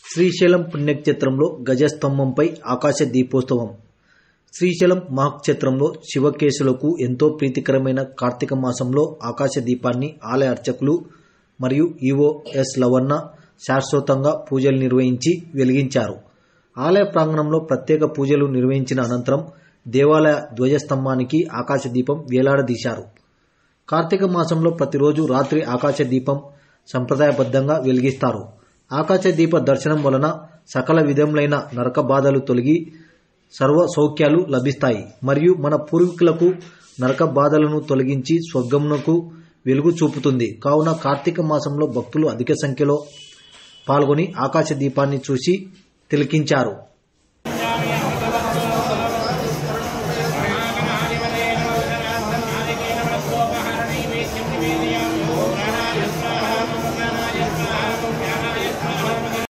శ్రీశైలం పుణ్యక్షేత్రంలో గజస్తంభంపై ఆకాశ దీపోత్సవం శ్రీశైలం మహాక్షేత్రంలో శివకేశులకు ఎంతో ప్రీతికరమైన కార్తీక మాసంలో ఆకాశ దీపాన్ని ఆలయ అర్చకులు మరియు ఈవో ఎస్ లవన్న శాశ్వతంగా పూజలు నిర్వహించి వెలిగించారు ఆలయ ప్రాంగణంలో ప్రత్యేక పూజలు నిర్వహించిన అనంతరం దేవాలయ ధ్వజస్తంభానికి ఆకాశ దీపం వేలాడదీశారు కార్తీక మాసంలో ప్రతిరోజు రాత్రి ఆకాశ దీపం సంప్రదాయబద్ధంగా వెలిగిస్తారు ఆకాశ దీప దర్శనం వలన సకల విధములైన నరక బాధలు తొలగి సర్వ సౌఖ్యాలు లభిస్తాయి మరియు మన పూర్వీకులకు నరక బాధలను తొలగించి స్వర్గమునకు వెలుగు చూపుతుంది కావున కార్తీక మాసంలో భక్తులు అధిక సంఖ్యలో పాల్గొని ఆకాశ దీపాన్ని చూసి తిలకించారు